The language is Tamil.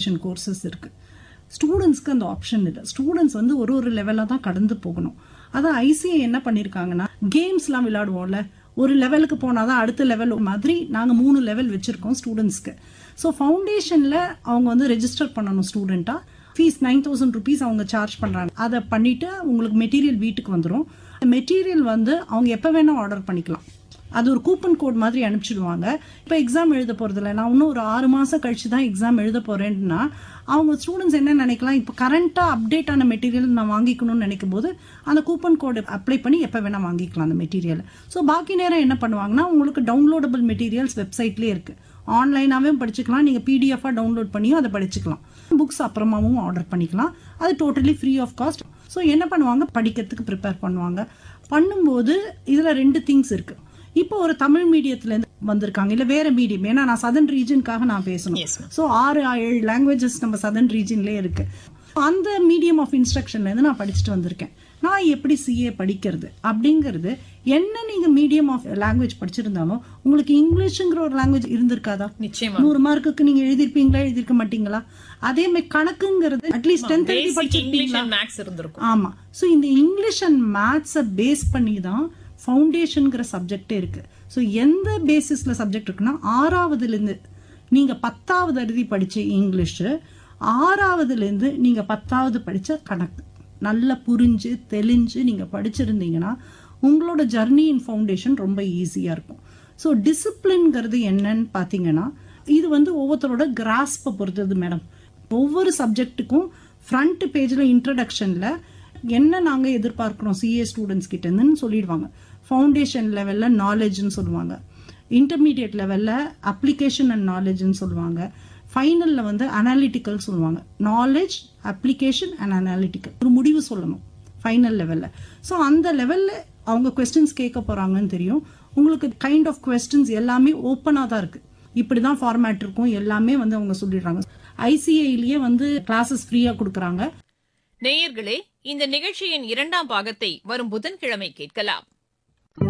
ஃபவுண்டேஷன் கோர்சஸ் இருக்கு ஸ்டூடெண்ட்ஸ்க்கு அந்த ஆப்ஷன் இல்லை ஸ்டூடெண்ட்ஸ் வந்து ஒரு ஒரு லெவலாக தான் கடந்து போகணும் அதான் ஐசிஐ என்ன பண்ணியிருக்காங்கன்னா கேம்ஸ்லாம் விளையாடுவோம்ல ஒரு லெவலுக்கு போனால் தான் அடுத்த லெவல் மாதிரி நாங்கள் மூணு லெவல் வச்சுருக்கோம் ஸ்டூடெண்ட்ஸ்க்கு ஸோ ஃபவுண்டேஷனில் அவங்க வந்து ரெஜிஸ்டர் பண்ணணும் ஸ்டூடெண்ட்டாக ஃபீஸ் நைன் தௌசண்ட் ருபீஸ் அவங்க சார்ஜ் பண்ணுறாங்க அதை பண்ணிவிட்டு உங்களுக்கு மெட்டீரியல் வீட்டுக்கு வந்துடும் மெட்டீரியல் வந்து அவங்க எப்போ வேணால் ஆர்டர் பண்ணிக்கலாம் அது ஒரு கூப்பன் கோட் மாதிரி அனுப்பிச்சிடுவாங்க இப்போ எக்ஸாம் எழுத போகிறதில்ல நான் இன்னும் ஒரு ஆறு மாதம் கழிச்சு தான் எக்ஸாம் எழுத போகிறேன்னா அவங்க ஸ்டூடெண்ட்ஸ் என்ன நினைக்கலாம் இப்போ கரண்ட்டாக அப்டேட் ஆன மெட்டீரியல் நான் வாங்கிக்கணும்னு நினைக்கும் போது அந்த கூப்பன் கோடு அப்ளை பண்ணி எப்போ வேணால் வாங்கிக்கலாம் அந்த மெட்டீரியல் ஸோ பாக்கி நேரம் என்ன பண்ணுவாங்கன்னா உங்களுக்கு டவுன்லோடபிள் மெட்டீரியல்ஸ் வெப்சைட்லேயே இருக்குது ஆன்லைனாகவே படிச்சுக்கலாம் நீங்கள் பிடிஎஃபாக டவுன்லோட் பண்ணியும் அதை படிச்சுக்கலாம் புக்ஸ் அப்புறமாவும் ஆர்டர் பண்ணிக்கலாம் அது totally free of cost so என்ன பண்ணுவாங்க படிக்கிறதுக்கு ப்ரிப்பேர் பண்ணுவாங்க பண்ணும்போது இதில் ரெண்டு திங்ஸ் இருக்குது இப்போ ஒரு தமிழ் மீடியத்துலேருந்து வந்திருக்காங்க இல்லை வேற மீடியம் ஏன்னா நான் சதன் ரீஜனுக்காக நான் பேசணும் Yes, ma'am. ஸோ ஆறு ஏழு லாங்குவேஜஸ் நம்ம சதன் ரீஜன்லேயே இருக்கு அந்த மீடியம் ஆஃப் இன்ஸ்ட்ரக்ஷன்லேருந்து நான் படிச்சுட்டு வந்திருக்கேன் நான் எப்படி சிஏ படிக்கிறது அப்படிங்கிறது என்ன நீங்கள் மீடியம் ஆஃப் லாங்குவேஜ் படிச்சிருந்தாலும் உங்களுக்கு இங்கிலீஷுங்கிற ஒரு லாங்குவேஜ் இருந்திருக்காதா நிச்சயமா நூறு மார்க்குக்கு நீங்க எழுதிருப்பீங்களா எழுதிருக்க மாட்டீங்களா அதே மாதிரி கணக்குங்கிறது அட்லீஸ்ட் டென்த் எழுதி பேசிக் இங்கிலீஷ் படிச்சிருப்பீங்களா அண்ட் மேக்ஸ் இருந்திருக்கும் ஆமா ஸோ இந்த இங்கிலீஷ் அண்ட் மேத்ஸை பேஸ் பண்ணி தான் ஃபவுண்டேஷனுங்கிற சப்ஜெக்டே இருக்கு ஸோ எந்த பேசிஸ்ல சப்ஜெக்ட் இருக்குன்னா ஆறாவதுலேருந்து நீங்க பத்தாவது எழுதி படிச்ச இங்கிலீஷு ஆறாவதுலேருந்து நீங்க பத்தாவது படிச்ச கணக்கு நல்லா புரிஞ்சு தெளிஞ்சு நீங்க படிச்சிருந்தீங்கன்னா உங்களோட ஜர்னி இன் ஃபவுண்டேஷன் ரொம்ப ஈஸியா இருக்கும் ஸோ டிசிப்ளின்ங்கிறது என்னன்னு பார்த்தீங்கன்னா இது வந்து ஒவ்வொருத்தரோட கிராஸ்பை பொறுத்தது மேடம் ஒவ்வொரு சப்ஜெக்ட்டுக்கும் ஃப்ரண்ட் பேஜில் இன்ட்ரடக்ஷனில் என்ன நாங்கள் எதிர்பார்க்குறோம் சிஏ ஸ்டூடெண்ட்ஸ் கிட்டேருந்துன்னு சொல்லிடுவாங்க ஃபவுண்டேஷன் லெவலில் நாலேஜ்னு சொல்லுவாங்க இன்டர்மீடியட் லெவலில் அப்ளிகேஷன் அண்ட் நாலேஜ்னு சொல்லுவாங்க ஃபைனலில் வந்து அனாலிட்டிக்கல் சொல்லுவாங்க நாலேஜ் அப்ளிகேஷன் அண்ட் அனாலிட்டிக்கல் ஒரு முடிவு சொல்லணும் ஃபைனல் லெவலில் ஸோ அந்த லெவலில் அவங்க கொஸ்டின்ஸ் கேட்க போகிறாங்கன்னு தெரியும் உங்களுக்கு கைண்ட் ஆஃப் கொஸ்டின்ஸ் எல்லாமே ஓப்பனாக தான் இருக்குது இப்படி தான் ஃபார்மேட் இருக்கும் எல்லாமே வந்து அவங்க சொல்லிடுறாங்க ஐசிஐலேயே வந்து கிளாஸஸ் ஃப்ரீயாக கொடுக்குறாங்க நேயர்களே இந்த நிகழ்ச்சியின் இரண்டாம் பாகத்தை வரும் புதன்கிழமை கேட்கலாம்